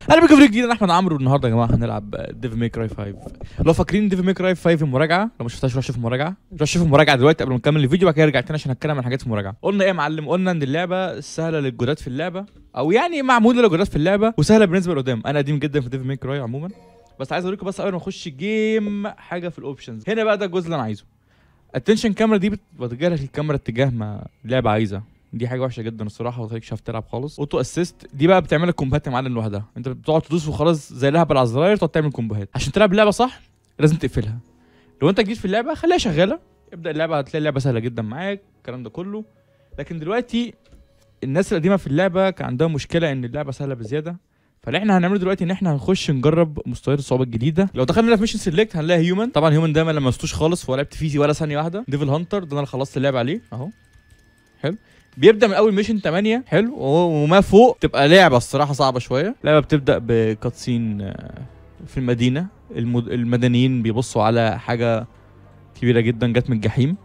اهلا بيكم في فيديو جديد انا احمد عمرو النهارده يا جماعه هنلعب ديف ميك كراي 5 لو فاكرين ديف ميك كراي 5 المراجعه لو ما شفتهاش روح شوف المراجعه روح شوف المراجعه دلوقتي قبل ما نكمل الفيديو بعد كده ارجع تاني عشان هتكلم عن حاجات في المراجعه قلنا ايه يا معلم قلنا ان اللعبه سهله للجداد في اللعبه او يعني معموله للجداد في اللعبه وسهله بالنسبه لقدام انا قديم جدا في ديف ميك كراي عموما بس عايز اوريكم بس قبل ما اخش جيم حاجه في الاوبشنز هنا بقى ده الجزء اللي انا عايزه التنشن كاميرا دي بتوجه لك الكاميرا اتجاه ما اللعبه عايزه دي حاجه وحشه جدا الصراحه وتخليك مش عارف تلعب خالص اوتو اسيست دي بقى بتعمل لك كومبات يا معلم لوحدها انت بتقعد تدوس وخلاص زي الهبل على الزراير تقعد تعمل كومبوهات عشان تلعب اللعبه صح لازم تقفلها لو انت جديد في اللعبه خليها شغاله ابدا اللعبه هتلاقي اللعبه سهله جدا معاك الكلام ده كله لكن دلوقتي الناس القديمه في اللعبه كان عندها مشكله ان اللعبه سهله بزياده فاللي احنا هنعمله دلوقتي ان احنا هنخش نجرب مستويات الصعوبه الجديده لو دخلنا في ميشن سيلكت هنلاقي هيومن طبعا هيومن ده ما لمستوش خالص ولا لعبت فيه ولا ثانيه واحده ديفل هانتر ده انا خلصت اللعبه عليه اهو حلو بيبدا من اول ميشن 8 حلو وما فوق تبقى لعبه الصراحه صعبه شويه لعبه بتبدا بكاتسين آه، في المدينه المد... المدنيين بيبصوا على حاجه كبيره جدا جت من الجحيم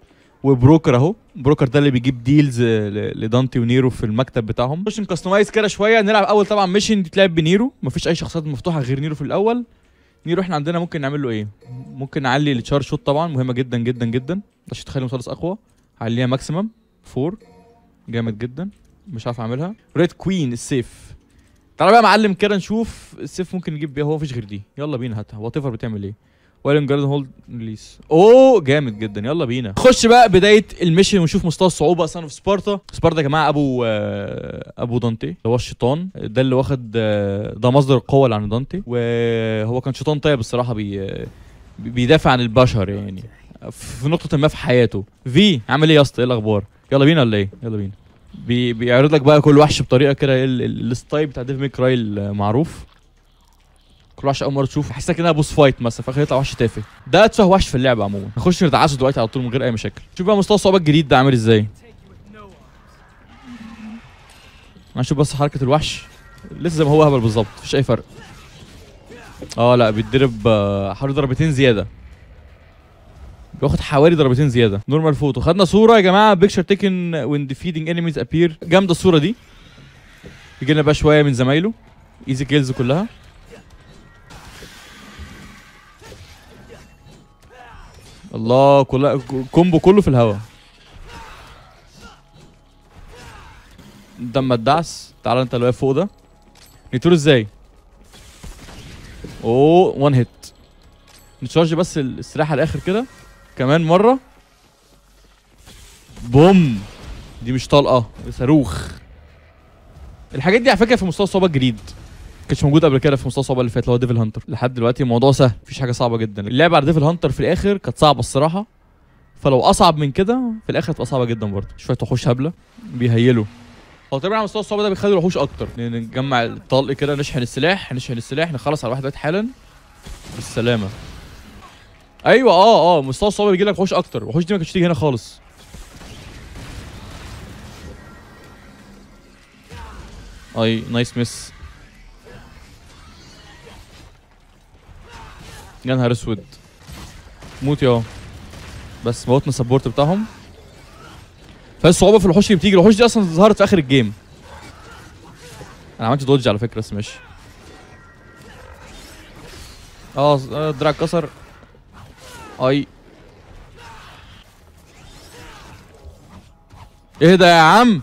وبروكر اهو بروكر ده اللي بيجيب ديلز آه، ل- لدانتي ونيرو في المكتب بتاعهم نخش نكستمايز كده شويه نلعب اول طبعا ميشن دي تلعب بنيرو مفيش اي شخصيات مفتوحه غير نيرو في الاول نيرو احنا عندنا ممكن نعمل له ايه ممكن نعلي التشارج شوت طبعا مهمه جدا جدا جدا عشان تخلي المسدس اقوى عليها ماكسيمم 4 جامد جدا مش عارف اعملها ريد كوين السيف تعالى بقى يا معلم كده نشوف السيف ممكن نجيب بيها هو مفيش غير دي يلا بينا هاتها وات ايفر بتعمل ايه وايلن جاردن هولد ريليس اوه جامد جدا يلا بينا خش بقى بدايه الميشن ونشوف مستوى الصعوبه سان اوف سبارتا سبارتا يا جماعه ابو آه، ابو دانتي اللي هو الشيطان ده اللي واخد آه، ده مصدر القوه اللي عند دانتي وهو كان شيطان طيب الصراحه بي آه، بيدافع عن البشر يعني في نقطه ما في حياته في عامل ايه يا اسطى ايه الاخبار يلا بينا ولا ايه يلا بينا بي بيعرض لك بقى كل وحش بطريقه كده ايه ال- ال- الستايل بتاع ديف ميك راي المعروف كل وحش اول مره تشوفه حاسسها كانها بوس فايت مثلا فاخر يطلع وحش تافه ده اتفه وحش في اللعبه عموما نخش ندعسه دلوقتي على طول من غير اي مشاكل شوف بقى مستوى الصعوبه الجديد ده عامل ازاي هنشوف بس حركه الوحش لسه زي ما هو هبل بالظبط مفيش اي فرق اه لا بيتضرب آه، حوالي ضربتين زياده بياخد حوالي ضربتين زياده نورمال فوتو خدنا صوره يا جماعه بيكتشر تيكن وين ديفيدنج انيميز ابير جامده الصوره دي يجي لنا بقى شويه من زمايله ايزي كيلز كلها الله كلها كومبو كله في الهوا دم الدعس تعال انت اللي واقف فوق ده نيتور ازاي اوه وان هيت نتشارج بس السلاح على الاخر كده كمان مره بوم دي مش طلقه دي صاروخ الحاجات دي على فكره في مستوى الصعوبه الجديد كانش موجود قبل كده في مستوى الصعوبه اللي فات اللي هو ديفل هانتر لحد دلوقتي الموضوع سهل مفيش حاجه صعبه جدا اللعبه على ديفل هانتر في الاخر كانت صعبه الصراحه فلو اصعب من كده في الاخر هتبقى صعبه جدا برضه شويه وحوش هبله بيهيلوا هو تقريبا على مستوى الصعوبه ده بيخلي الوحوش اكتر ن- نجمع الطلق كده نشحن السلاح نشحن السلاح نخلص على واحد دلوقتي حالا بالسلامه ايوه اه اه مستوى الصعوبه بيجي لك وحوش اكتر الوحوش دي ما كانتش تيجي هنا خالص اي نايس مس يا نهار اسود موت يا بس موتنا السبورت بتاعهم فالصعوبه في الوحوش اللي بتيجي الوحوش دي اصلا ظهرت في اخر الجيم انا عملت دوج على فكره بس ماشي اه ز- آه، الدراع اتكسر اي ايه ده يا عم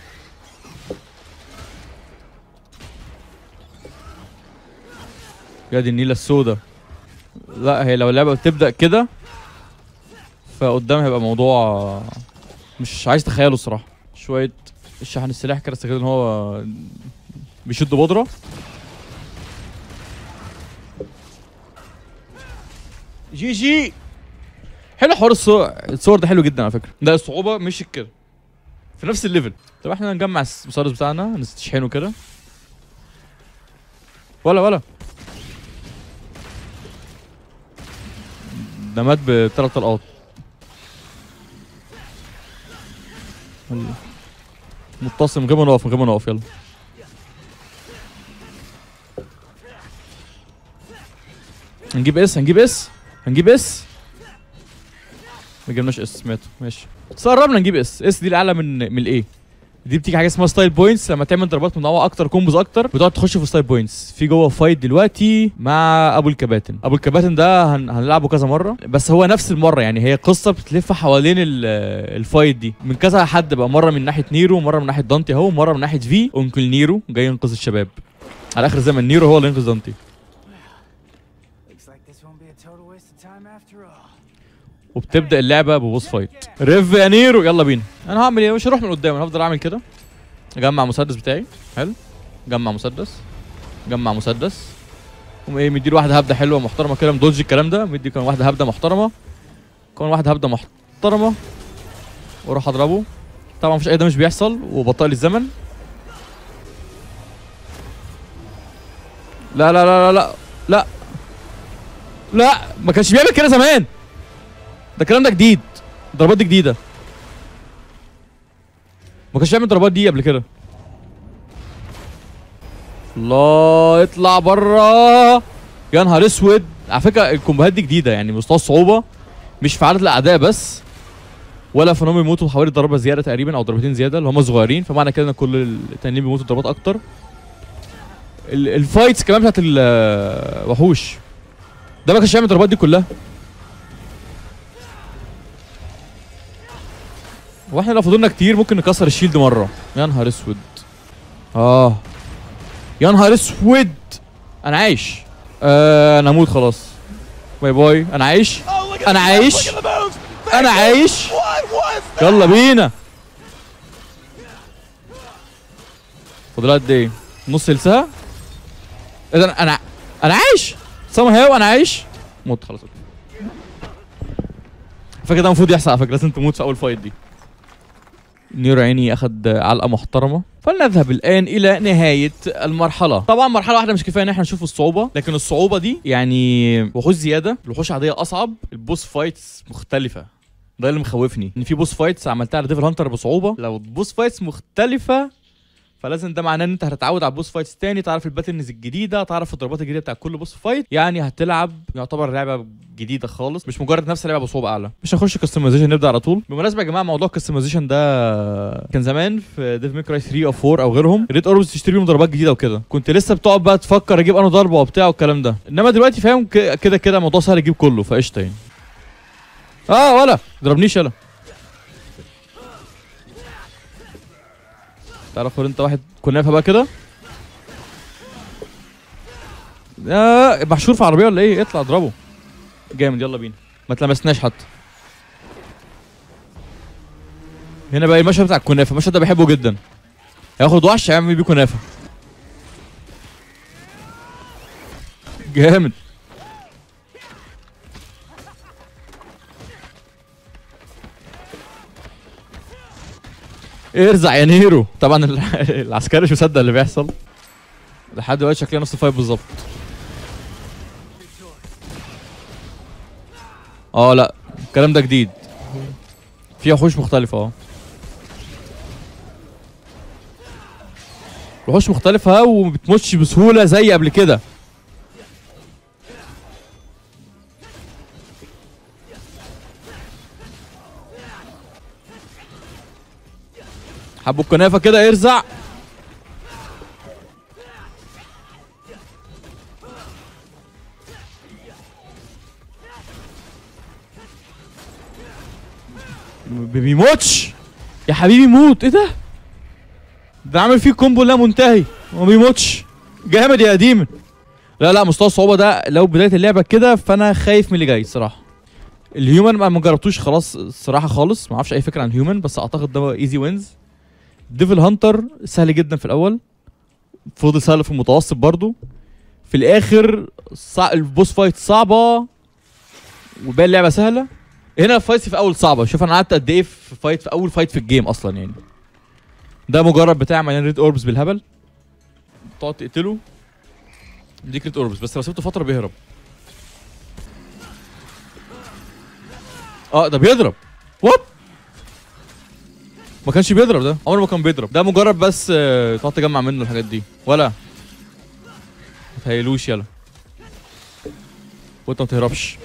يا دي النيله السوداء لا هي لو اللعبه بتبدا كده فقدام هيبقى موضوع مش عايز تخيله الصراحه شويه الشحن السلاح كده استغل ان هو بيشد بودره جي جي حلو حوار الصور الصور ده حلو جدا على فكره ده الصعوبه مش كده في نفس الليفل طب احنا نجمع المسدس بتاعنا نستشحنه كده ولا ولا ده مات بثلاث طلقات يلا. متصل من غير ما نقف من غير ما نقف يلا هنجيب اس هنجيب اس هنجيب اس ما جبناش اس ماتوا ماشي بس قربنا نجيب اس اس دي الاعلى من من الايه دي بتيجي حاجه اسمها ستايل بوينتس لما تعمل ضربات منوعه اكتر كومبوز اكتر بتقعد تخش في ستايل بوينتس في جوه فايت دلوقتي مع ابو الكباتن ابو الكباتن ده هن... هنلعبه كذا مره بس هو نفس المره يعني هي قصه بتلف حوالين ال... الفايت دي من كذا حد بقى مره من ناحيه نيرو مره من ناحيه دانتي اهو مره من ناحيه في انكل نيرو جاي ينقذ الشباب على اخر زمن نيرو هو اللي ينقذ دانتي Looks like this won't be a total waste of time after all. وبتبدا اللعبه ببوس فايت ريف يا نيرو يلا بينا انا هعمل ايه مش هروح من قدام انا هفضل اعمل كده اجمع مسدس بتاعي حلو جمع مسدس جمع مسدس قوم ايه مديله واحده هبده حلوه محترمه كده مدوج الكلام ده مدي كمان واحده هبده محترمه كمان واحده هبده محترمه واروح اضربه طبعا مفيش اي ده مش بيحصل وبطئ لي الزمن لا لا لا لا لا لا لا ما كانش بيعمل كده زمان ده الكلام ده جديد الضربات دي جديده ما كانش بيعمل الضربات دي قبل كده الله اطلع بره يا نهار اسود على فكره الكومبوهات دي جديده يعني مستوى الصعوبه مش في عدد الاعداء بس ولا في انهم يموتوا حوالي ضربه زياده تقريبا او ضربتين زياده اللي هم صغيرين فمعنى كده ان كل التانيين بيموتوا ضربات اكتر ال- الفايتس كمان بتاعت الوحوش ده ما كانش يعمل الضربات دي كلها واحنا لو فضلنا كتير ممكن نكسر الشيلد مره يا نهار اسود اه يا نهار اسود انا عايش آه انا هموت خلاص باي باي انا عايش انا عايش انا عايش يلا بينا فاضل قد ايه نص لسها اذا انا انا انا عايش سام هاو انا عايش موت خلاص فكده ده المفروض يحصل على فكره لازم تموت في اول فايت دي نيرو عيني اخد علقه محترمه فلنذهب الان الى نهايه المرحله طبعا مرحله واحده مش كفايه ان احنا نشوف الصعوبه لكن الصعوبه دي يعني وحوش زياده الوحوش عاديه اصعب البوس فايتس مختلفه ده اللي مخوفني ان في بوس فايتس عملتها على ديفل هانتر بصعوبه لو البوس فايتس مختلفه فلازم ده معناه ان انت هتتعود على البوس فايتس تاني تعرف الباترنز الجديده تعرف الضربات الجديده بتاع كل بوس فايت يعني هتلعب يعتبر لعبه جديده خالص مش مجرد نفس اللعبه بصعوبه اعلى مش هنخش كستمايزيشن نبدا على طول بالمناسبه يا جماعه موضوع الكستمايزيشن ده كان زمان في ديف ميكراي 3 او 4 او غيرهم ريد اوربس تشتري لهم ضربات جديده وكده كنت لسه بتقعد بقى تفكر اجيب انا ضربه وبتاع والكلام ده انما دلوقتي فاهم ك- كده كده الموضوع سهل اجيب كله فقشطه يعني اه ولا ضربنيش يلا تعرف خد انت واحد كنافه بقى كده آه محشور في عربيه ولا ايه اطلع اضربه جامد يلا بينا ما تلمسناش حتى هنا بقى المشهد بتاع الكنافه المشهد ده بحبه جدا هياخد وحش هيعمل بيه كنافه جامد ارزع يا نيرو طبعا ال- العسكري مش مصدق اللي بيحصل لحد دلوقتي شكلها نفس الفايت بالظبط اه لا الكلام ده جديد في وحوش مختلفة اه وحوش مختلفة وما بتموتش بسهولة زي قبل كده حبوا الكنافة كده ارزع ما بيموتش يا حبيبي موت ايه ده ده عامل فيه كومبو لا منتهي وما بيموتش جامد يا ديمن لا لا مستوى الصعوبه ده لو بدايه اللعبه كده فانا خايف من اللي جاي الصراحه الهيومن ما ما جربتوش خلاص الصراحه خالص ما اعرفش اي فكره عن الهيومن بس اعتقد ده ايزي وينز ديفل هانتر سهل جدا في الاول فضل سهل في المتوسط برضو في الاخر صع... البوس فايت صعبه وباقي اللعبه سهله هنا الفايت في اول صعبه شوف انا قعدت قد ايه في فايت في اول فايت في الجيم اصلا يعني ده مجرد بتاع مليان ريد اوربس بالهبل تقعد تقتله ديك ريد اوربس بس لو سبته فتره بيهرب اه ده بيضرب ووب ما كانش بيضرب ده عمره ما كان بيضرب ده مجرد بس آه، تقعد تجمع منه الحاجات دي ولا ما تهيلوش يلا وانت ما تهربش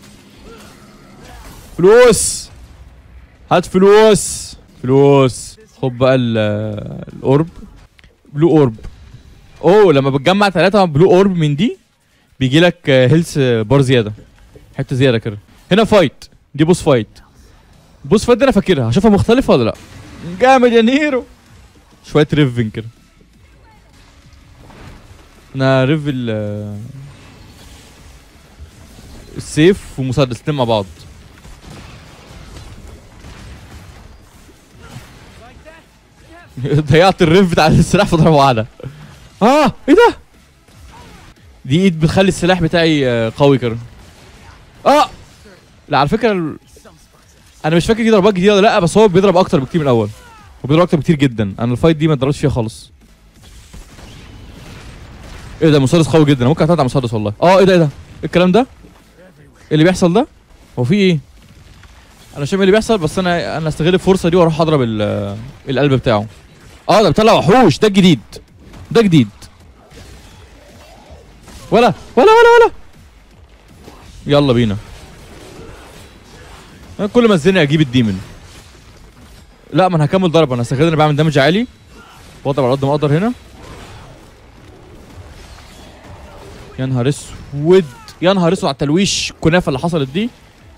فلوس هات فلوس فلوس خد بقى ال- الاورب بلو اورب اوه لما بتجمع ثلاثة بلو اورب من دي بيجي لك هيلث بار زياده حته زياده كده هنا فايت دي بوس فايت بوس فايت دي انا فاكرها هشوفها مختلفه ولا لا جامد يا نيرو شويه ريفن كده انا ريف ال السيف ومسدس الاتنين مع بعض ضيعت الريف بتاع السلاح في ضربه واحده اه ايه ده دي ايد بتخلي السلاح بتاعي آه، قوي كده اه لا على فكره ال... انا مش فاكر دي ضربات جديده ولا لا بس هو بيضرب اكتر بكتير من الاول هو بيضرب اكتر بكتير جدا انا الفايت دي ما اتضربتش فيها خالص ايه ده مسدس قوي جدا أنا ممكن اعتمد على مسدس والله اه ايه ده ايه ده إيه الكلام ده إيه اللي بيحصل ده هو في ايه انا مش فاهم إيه اللي بيحصل بس انا انا استغل الفرصه دي واروح اضرب ال- القلب بتاعه اه ده بيطلع وحوش ده الجديد ده جديد ولا ولا ولا ولا يلا بينا انا كل ما اتزنق اجيب الديمن لا ما انا هكمل ضرب انا استغل إن انا بعمل دامج عالي واضرب على قد ما اقدر هنا يا نهار اسود يا نهار اسود على التلويش الكنافه اللي حصلت دي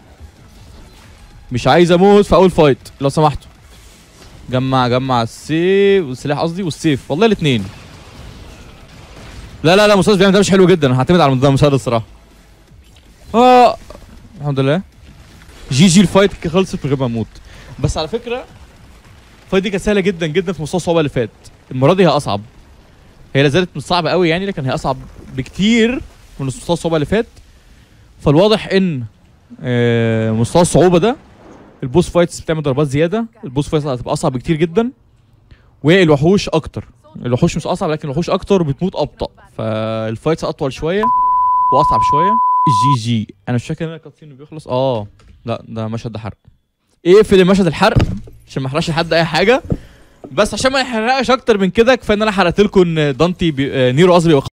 مش عايز اموت في اول فايت لو سمحتوا جمع جمع السيف والسلاح قصدي والسيف والله الاثنين لا لا لا مسدس بيعمل ده مش حلو جدا انا هعتمد على المسدس الصراحه اه الحمد لله جي جي الفايت خلصت من غير ما اموت بس على فكره الفايت دي كانت سهله جدا جدا في مستوى الصعوبه اللي فات المره دي هي اصعب هي لا زالت مش صعبه قوي يعني لكن هي اصعب بكتير من مستوى الصعوبه اللي فات فالواضح ان آه، مستوى الصعوبه ده البوس فايتس بتعمل ضربات زياده البوس فايتس هتبقى اصعب بكتير جدا والوحوش اكتر الوحوش مش اصعب لكن الوحوش اكتر بتموت ابطا فالفايتس اطول شويه واصعب شويه جي جي انا مش فاكر ان انا كاتسين بيخلص اه لا ده مشهد ده حرق اقفل المشهد الحرق عشان ما احرقش لحد اي حاجه بس عشان ما يحرقش اكتر من كده كفايه ان انا حرقت لكم ان دانتي بي... آه، نيرو قصدي بيبقى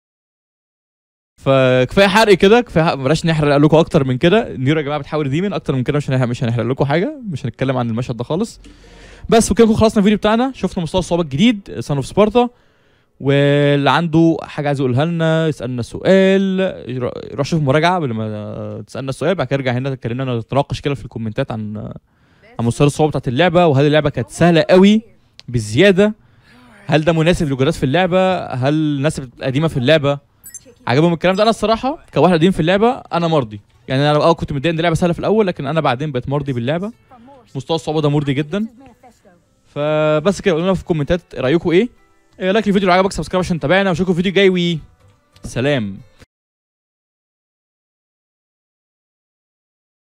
فكفايه حرق كده كفايه حرق- بلاش نحرق لكم اكتر من كده نيرو يا جماعه بتحاول ديمن اكتر من كده مش هنحرق مش هنحرق لكم حاجه مش هنتكلم عن المشهد ده خالص بس وكده نكون خلصنا الفيديو بتاعنا شفنا مستوى الصعوبه الجديد سان اوف سبارتا واللي عنده حاجه عايز يقولها لنا يسالنا سؤال يروح- يروح يشوف مراجعه قبل ما تسالنا السؤال بعد كده يرجع هنا اتكلمنا نتناقش كده في الكومنتات عن عن مستوى الصعوبه بتاعت اللعبه وهل اللعبه كانت سهله قوي بزياده هل ده مناسب للجرات في اللعبه هل الناس القديمه في اللعبه عجبهم الكلام ده انا الصراحه كواحد قديم في اللعبه انا مرضي يعني انا اه كنت متضايق ان اللعبه سهله في الاول لكن انا بعدين بقيت مرضي باللعبه مستوى الصعوبه ده مرضي جدا فبس كده قولوا لنا في الكومنتات رايكم ايه إيه، لايك الفيديو لو عجبك سبسكرايب عشان تتابعنا واشوفكم في فيديو جاي وي سلام